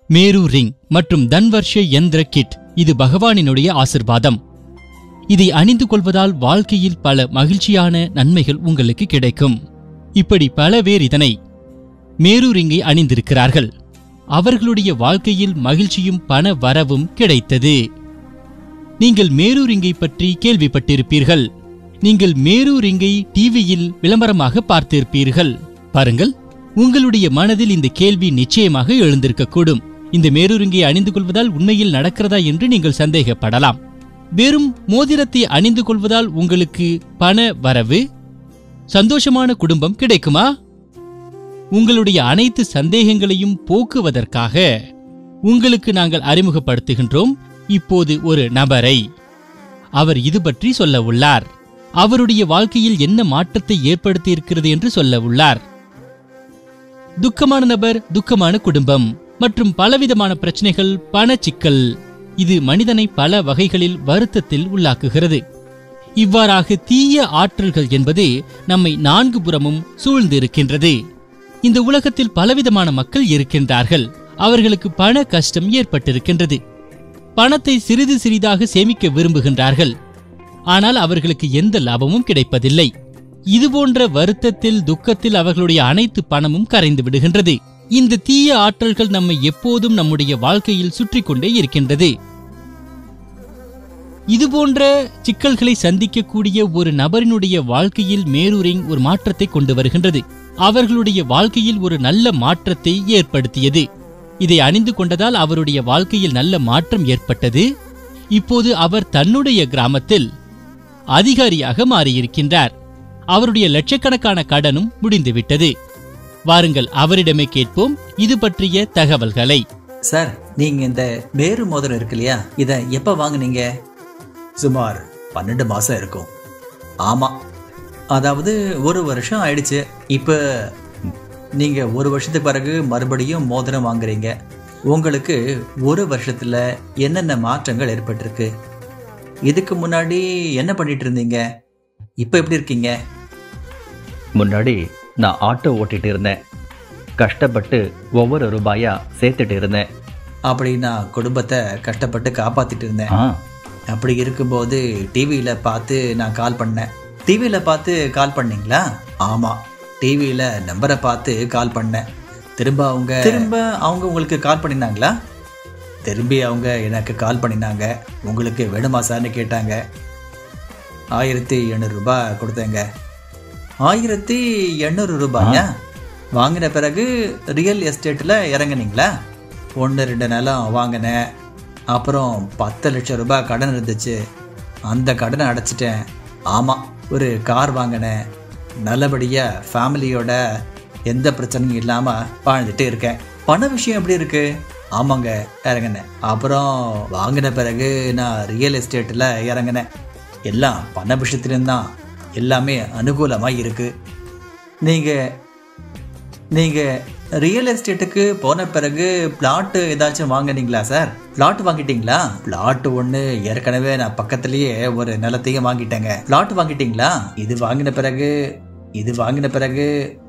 Meru ring மற்றும் தன்வர்ஷ யந்திர kit இது பகவானினுடைய ஆசிர்வாதம் இதை அணிந்து கொள்வதால் வாழ்க்கையில் பல மகிழ்ச்சியான நன்மைகள் உங்களுக்கு கிடைக்கும் இப்படி பல பேர் இதனை மேரு ரிங்கை அணிந்திருக்கிறார்கள் அவர்களுடைய வாழ்க்கையில் மகிழ்ச்சியும் பண வரவும் கிடைத்தது நீங்கள் மேரு ரிங்கை பற்றி கேள்விப்பட்டிருப்பீர்கள் நீங்கள் மேரு ரிங்கை டிவியில் விளம்பரமாக பார்த்திருப்பீர்கள் பாருங்கள் உங்களுடைய மனதில் இந்த கேள்வி நிச்சயமாக எழுந்திருக்கக்கூடும் இந்த மேரு ரிங்கை அணிந்து கொள்வதால் உண்மையில் நடக்கிறதா என்று நீங்கள் சந்தேகப்படலாம் வெறும் மோதிரத்தை அணிந்து கொள்வதால் உங்களுக்கு பண வரவு சந்தோஷமான குடும்பம் கிடைக்குமா உங்களுடைய அனைத்து சந்தேகங்களையும் போக்குவதற்காக உங்களுக்கு நாங்கள் அறிமுகப்படுத்துகின்றோம் இப்போது ஒரு நபரை அவர் இது பற்றி சொல்ல உள்ளார் அவருடைய வாழ்க்கையில் என்ன மாற்றத்தை ஏற்படுத்தி இருக்கிறது என்று சொல்ல உள்ளார் துக்கமான நபர் துக்கமான குடும்பம் மற்றும் பலவிதமான பிரச்சனைகள் பணச்சிக்கல் இது மனிதனை பல வகைகளில் வருத்தத்தில் உள்ளாக்குகிறது இவ்வாறாக தீய ஆற்றல்கள் என்பது நம்மை நான்கு புறமும் சூழ்ந்திருக்கின்றது இந்த உலகத்தில் பலவிதமான மக்கள் இருக்கின்றார்கள் அவர்களுக்கு பண கஷ்டம் ஏற்பட்டிருக்கின்றது பணத்தை சிறிது சிறிதாக சேமிக்க விரும்புகின்றார்கள் ஆனால் அவர்களுக்கு எந்த லாபமும் கிடைப்பதில்லை இதுபோன்ற வருத்தத்தில் துக்கத்தில் அவர்களுடைய அனைத்து பணமும் கரைந்து விடுகின்றது இந்த தீய ஆற்றல்கள் நம்மை எப்போதும் நம்முடைய வாழ்க்கையில் சுற்றி கொண்டே இருக்கின்றது இதுபோன்ற சிக்கல்களை சந்திக்கக்கூடிய ஒரு நபரினுடைய வாழ்க்கையில் மேரூரிங் ஒரு மாற்றத்தை கொண்டு வருகின்றது அவர்களுடைய வாழ்க்கையில் ஒரு நல்ல மாற்றத்தை ஏற்படுத்தியது இதை அணிந்து கொண்டதால் அவருடைய வாழ்க்கையில் நல்ல மாற்றம் ஏற்பட்டது இப்போது அவர் தன்னுடைய கிராமத்தில் அதிகாரியாக மாறியிருக்கின்றார் அவருடைய லட்சக்கணக்கான கடனும் முடிந்துவிட்டது வாருங்கள் அவரிடமே கேட்போம் இது பற்றிய தகவல்களை சார் நீங்க இந்த மேரு மோதிரம் இருக்கு இல்லையா இத எப்ப வாங்குனீங்க சுமார் பன்னெண்டு மாசம் இருக்கும் ஆமா அதாவது ஒரு வருஷம் ஆயிடுச்சு இப்ப நீங்க ஒரு வருஷத்துக்கு பிறகு மறுபடியும் மோதிரம் வாங்குறீங்க உங்களுக்கு ஒரு வருஷத்துல என்னென்ன மாற்றங்கள் ஏற்பட்டிருக்கு இதுக்கு முன்னாடி என்ன பண்ணிட்டு இருந்தீங்க இப்ப எப்படி இருக்கீங்க முன்னாடி நான் ஆட்டோ ஓட்டிட்டு இருந்தேன் கஷ்டப்பட்டு ஒவ்வொரு ரூபாயா சேர்த்துட்டு இருந்தேன் அப்படி நான் குடும்பத்தை கஷ்டப்பட்டு காப்பாத்திட்டு இருந்தேன் ஆ அப்படி இருக்கும்போது டிவியில் பார்த்து நான் கால் பண்ணேன் டிவியில் பார்த்து கால் பண்ணீங்களா ஆமாம் டிவியில் நம்பரை பார்த்து கால் பண்ணேன் திரும்ப அவங்க திரும்ப அவங்க உங்களுக்கு கால் பண்ணினாங்களா திரும்பி அவங்க எனக்கு கால் பண்ணினாங்க உங்களுக்கு வேணுமா சார்னு கேட்டாங்க ஆயிரத்தி எண்ணூறு ரூபாய் கொடுத்தேங்க ஆயிரத்தி எண்ணூறு ரூபாயா வாங்கின பிறகு ரியல் எஸ்டேட்டில் இறங்குனீங்களா ஒன்று ரெண்டு நிலம் வாங்கினேன் அப்புறம் பத்து லட்சம் ரூபாய் கடன் இருந்துச்சு அந்த கடனை அடைச்சிட்டேன் ஆமாம் ஒரு கார் வாங்கினேன் நல்லபடியாக ஃபேமிலியோட எந்த பிரச்சனையும் இல்லாமல் வாழ்ந்துட்டு இருக்கேன் பண விஷயம் எப்படி இருக்கு ஆமாங்க இறங்கினேன் அப்புறம் வாங்கின பிறகு நான் ரியல் எஸ்டேட்டில் இறங்கினேன் எல்லாம் பண விஷயத்துலேயும் தான் எல்லாமே அனுகூலமாக இருக்கு நீங்கள் நீங்கள் ரியல் எஸ்டேட்டுக்கு போன பிறகு பிளாட் ஏதாச்சும் வாங்குனீங்களா சார் பிளாட் வாங்கிட்டீங்களா பிளாட் ஒன்று ஏற்கனவே நான் பக்கத்துலேயே ஒரு நிலத்தையும் வாங்கிட்டேங்க பிளாட் வாங்கிட்டீங்களா இது வாங்கின பிறகு இது வாங்கின பிறகு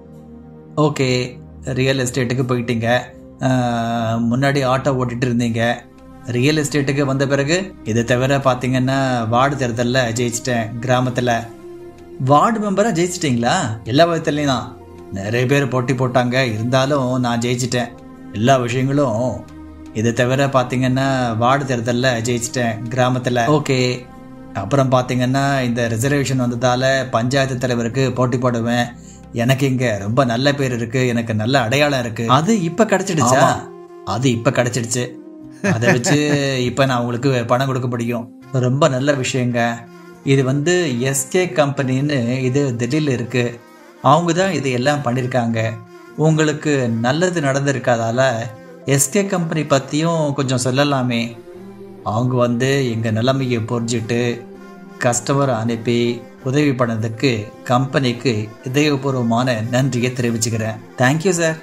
ஓகே ரியல் எஸ்டேட்டுக்கு போயிட்டீங்க ஆஹ், முன்னாடி ஆட்டோ ஓட்டிட்டு இருந்தீங்க ரியல் எஸ்டேட்டுக்கு வந்த பிறகு இதை தவிர பார்த்தீங்கன்னா வார்டு தேர்தலில் ஜெயிச்சிட்டேன் கிராமத்தில் வார்டு மெம்பராக ஜெயிச்சிட்டிங்களா எல்லா விதத்துலையும் தான் நிறைய பேர் போட்டி போட்டாங்க இருந்தாலும் நான் ஜெயிச்சிட்டேன் எல்லா விஷயங்களும் இதை தவிர பார்த்தீங்கன்னா வார்டு தேர்தலில் ஜெயிச்சிட்டேன் கிராமத்தில் ஓகே அப்புறம் பார்த்தீங்கன்னா இந்த ரிசர்வேஷன் வந்ததால பஞ்சாயத்து தலைவருக்கு போட்டி போடுவேன் எனக்கு இங்க ரொம்ப நல்ல பேர் இருக்கு எனக்கு நல்ல அடையாளம் இருக்கு அது இப்ப கிடைச்சிடுச்சா அது இப்ப கிடைச்சிடுச்சு அதை வச்சு இப்ப நான் உங்களுக்கு பணம் கொடுக்க முடியும் ரொம்ப நல்ல விஷயங்க இது வந்து எஸ்கே கம்பெனின்னு இது திடீர்ல இருக்கு அவங்க தான் இது எல்லாம் பண்ணியிருக்காங்க உங்களுக்கு நல்லது நடந்திருக்காதால எஸ்கே கம்பெனி பற்றியும் கொஞ்சம் சொல்லலாமே அவங்க வந்து எங்கள் நிலைமையை புரிஞ்சிட்டு கஸ்டமரை அனுப்பி உதவி பண்ணதுக்கு கம்பெனிக்கு இதயபூர்வமான நன்றியை தெரிவிச்சுக்கிறேன் தேங்க்யூ சார்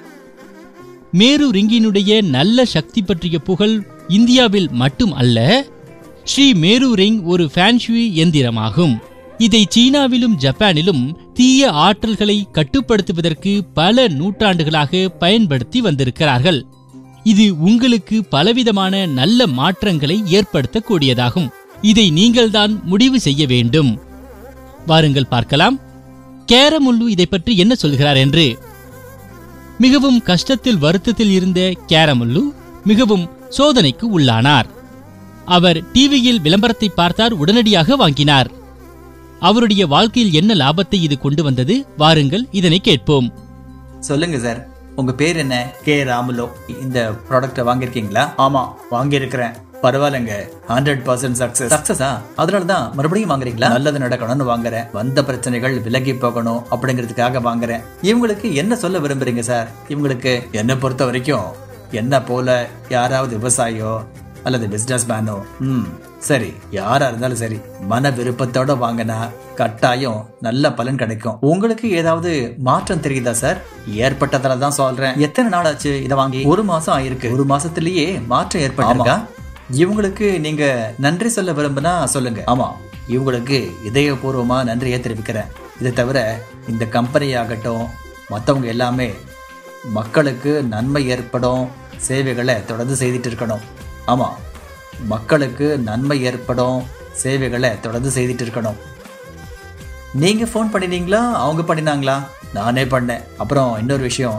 மேரு ரிங்கினுடைய நல்ல சக்தி பற்றிய புகழ் இந்தியாவில் மட்டும் அல்ல ஸ்ரீ மேரு ரிங் ஒரு ஃபேன்ஷுயி எந்திரமாகும் இதை சீனாவிலும் ஜப்பானிலும் தீய ஆற்றல்களை கட்டுப்படுத்துவதற்கு பல நூற்றாண்டுகளாக பயன்படுத்தி வந்திருக்கிறார்கள் இது உங்களுக்கு பலவிதமான நல்ல மாற்றங்களை ஏற்படுத்தக்கூடியதாகும் இதை நீங்கள்தான் முடிவு செய்ய வேண்டும் வாருங்கள் பார்க்கலாம் கேரமுல்லு இதை பற்றி என்ன சொல்கிறார் என்று மிகவும் கஷ்டத்தில் வருத்தத்தில் இருந்த கேரமுல்லு மிகவும் சோதனைக்கு உள்ளானார் அவர் டிவியில் விளம்பரத்தை பார்த்தார் உடனடியாக வாங்கினார் அவருடைய வாழ்க்கையில் என்ன லாபத்தை இது கொண்டு வந்தது வாருங்கள் இதனை கேட்போம் சொல்லுங்க சார் உங்க பேர் என்ன கே ராமுலோ இந்த ப்ராடக்ட்டை வாங்கியிருக்கீங்களா ஆமா வாங்கியிருக்கிறேன் பரவாயில்லைங்க ஹண்ட்ரட் பர்சன்ட் சக்சஸ் சக்சஸா அதனால தான் மறுபடியும் வாங்குறீங்களா நல்லது நடக்கணும்னு வாங்குறேன் வந்த பிரச்சனைகள் விலகி போகணும் அப்படிங்கிறதுக்காக வாங்குறேன் இவங்களுக்கு என்ன சொல்ல விரும்புறீங்க சார் இவங்களுக்கு என்னை பொறுத்த வரைக்கும் என்ன போல யாராவது விவசாயியோ அல்லது பிசினஸ் மேனோ ம் சரி யாரா இருந்தாலும் சரி மன விருப்பத்தோட வாங்கினா கட்டாயம் நல்ல பலன் கிடைக்கும் உங்களுக்கு ஏதாவது மாற்றம் தெரியுதா சார் ஏற்பட்டதால தான் சொல்றேன் எத்தனை நாள் ஆச்சு இதை வாங்கி ஒரு மாசம் ஆயிருக்கு ஒரு மாசத்திலேயே மாற்றம் ஏற்பட்டிருக்கா இவங்களுக்கு நீங்க நன்றி சொல்ல விரும்புனா சொல்லுங்க ஆமா இவங்களுக்கு இதயபூர்வமா நன்றியை தெரிவிக்கிறேன் இதை தவிர இந்த கம்பெனி ஆகட்டும் மற்றவங்க எல்லாமே மக்களுக்கு நன்மை ஏற்படும் சேவைகளை தொடர்ந்து செய்துட்டு இருக்கணும் ஆமா மக்களுக்கு நன்மை ஏற்படும் சேவைகளை தொடர்ந்து செய்துட்டு இருக்கணும் நீங்க ஃபோன் பண்ணினீங்களா அவங்க பண்ணினாங்களா நானே பண்ணேன் அப்புறம் இன்னொரு விஷயம்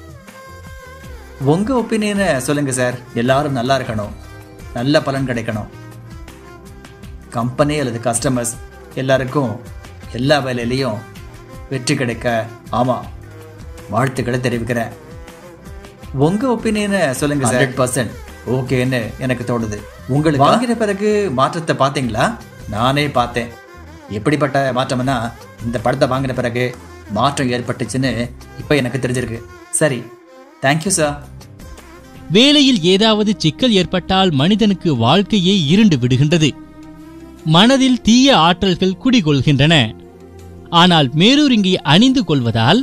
உங்க ஒப்பீனியனை சொல்லுங்க சார் எல்லாரும் நல்லா இருக்கணும் நல்ல பலன் கிடைக்கணும் கம்பெனி அல்லது கஸ்டமர்ஸ் எல்லாருக்கும் எல்லா வேலையிலையும் வெற்றி கிடைக்க ஆமா வாழ்த்துக்களை தெரிவிக்கிறேன் உங்க ஒப்பீனியனை சொல்லுங்க சார் ஹண்ட்ரட் பர்சன்ட் ஓகேன்னு எனக்கு தோணுது உங்களுக்கு வாங்கின பிறகு மாற்றத்தை பார்த்தீங்களா நானே பார்த்தேன் எப்படிப்பட்ட மாற்றம்னா இந்த படத்தை வாங்கின பிறகு மாற்றம் ஏற்பட்டுச்சுன்னு இப்போ எனக்கு தெரிஞ்சிருக்கு சரி தேங்க்யூ சார் வேலையில் ஏதாவது சிக்கல் ஏற்பட்டால் மனிதனுக்கு வாழ்க்கையே இருண்டு விடுகின்றது மனதில் தீய ஆற்றல்கள் குடிகொள்கின்றன ஆனால் மேரூரிங்கை அணிந்து கொள்வதால்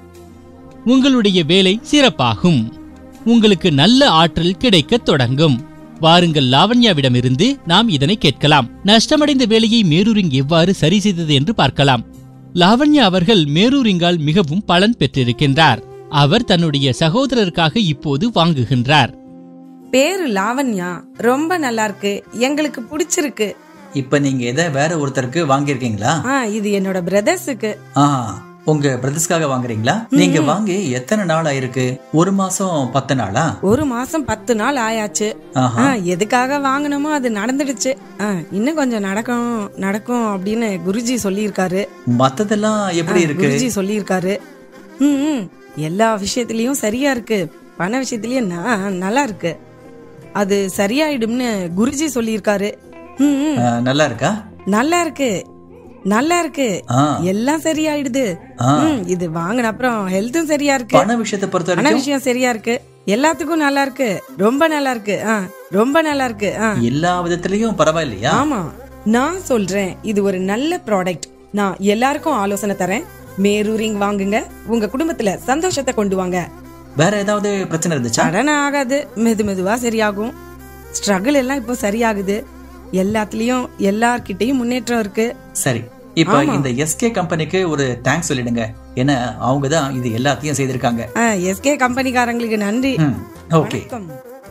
உங்களுடைய வேலை சிறப்பாகும் உங்களுக்கு நல்ல ஆற்றல் கிடைக்கத் தொடங்கும் வாருங்கள் லாவண்யாவிடமிருந்து நாம் இதனை கேட்கலாம் நஷ்டமடைந்த வேலையை மேரூரிங் எவ்வாறு சரி செய்தது என்று பார்க்கலாம் லாவண்யா அவர்கள் மேரூரிங்கால் மிகவும் பலன் பெற்றிருக்கின்றார் அவர் தன்னுடைய சகோதரருக்காக இப்போது வாங்குகின்றார் பேரு லாவண்யா ரொம்ப நல்லா இருக்கு எங்களுக்கு பிடிச்சிருக்கு இப்போ நீங்க எதை வேற ஒருத்தருக்கு வாங்கியிருக்கீங்களா ஆ இது என்னோட பிரதர்ஸுக்கு ஆ உங்க பிரதர்ஸ்க்காக வாங்குறீங்களா நீங்க வாங்கி எத்தனை நாள் ஆயிருக்கு ஒரு மாசம் பத்து நாளா ஒரு மாசம் பத்து நாள் ஆயாச்சு ஆஹா ஆ, எதுக்காக வாங்கினோமோ அது நடந்துடுச்சு ஆ, இன்னும் கொஞ்சம் நடக்கும் நடக்கும் அப்படின்னு குருஜி சொல்லியிருக்காரு மத்ததெல்லாம் எப்படி இருக்கு குருஜி சொல்லியிருக்காரு ம், ம் எல்லா விஷயத்திலயும் சரியா இருக்கு பண விஷயத்திலயும் ந- நல்லா இருக்கு அது சரியாயிடும்னு குருஜி சொல்லியிருக்காரு ம், ம் ஆ, நல்லா இருக்கா நல்லா இருக்கு நல்லா இருக்கு ஆ எல்லாம் சரியாயிடுது ஆ. ம், இது வாங்கின அப்புறம் ஹெல்த்தும் சரியா இருக்கு பண விஷயத்தை பொறுத்த பண வரைக்கும் விஷயம் சரியா இருக்கு எல்லாத்துக்கும் நல்லா இருக்கு ரொம்ப நல்லா இருக்கு ஆ, ரொம்ப நல்லா இருக்கு ஆ. எல்லா விதத்திலயும் பரவாயில்லையா ஆமா நான் சொல்றேன் இது ஒரு நல்ல ப்ராடக்ட் நான் எல்லாருக்கும் ஆலோசனை தரேன் மேரூரிங் வாங்குங்க உங்க குடும்பத்துல சந்தோஷத்தை கொண்டு வாங்க வேற ஏதாவது பிரச்சனை இருந்துச்சா சடன ஆகாது மெது மெதுவா சரியாகும் ஸ்ட்ரகிள் எல்லாம் இப்போ சரியாகுது எல்லாத்துலயும் எல்லார்கிட்டயும் முன்னேற்றம் இருக்கு சரி இப்ப ஆமா. இந்த எஸ்கே கம்பெனிக்கு ஒரு தேங்க்ஸ் சொல்லிடுங்க ஏன்னா அவங்க தான் இது எல்லாத்தையும் செய்திருக்காங்க எஸ்கே கம்பெனிக்காரங்களுக்கு நன்றி ம், ஓகே வணக்கம்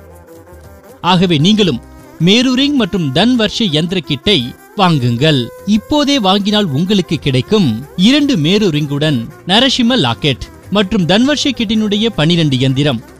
ஆகவே நீங்களும் மேரூரிங் மற்றும் தன்வர்ஷ யந்திர கிட்டை வாங்குங்கள் இப்போதே வாங்கினால் உங்களுக்கு கிடைக்கும் இரண்டு மேரூரிங்குடன் நரசிம்ம லாக்கெட் மற்றும் தன்வர்ஷ கிட்டினுடைய பனிரெண்டு யந்திரம்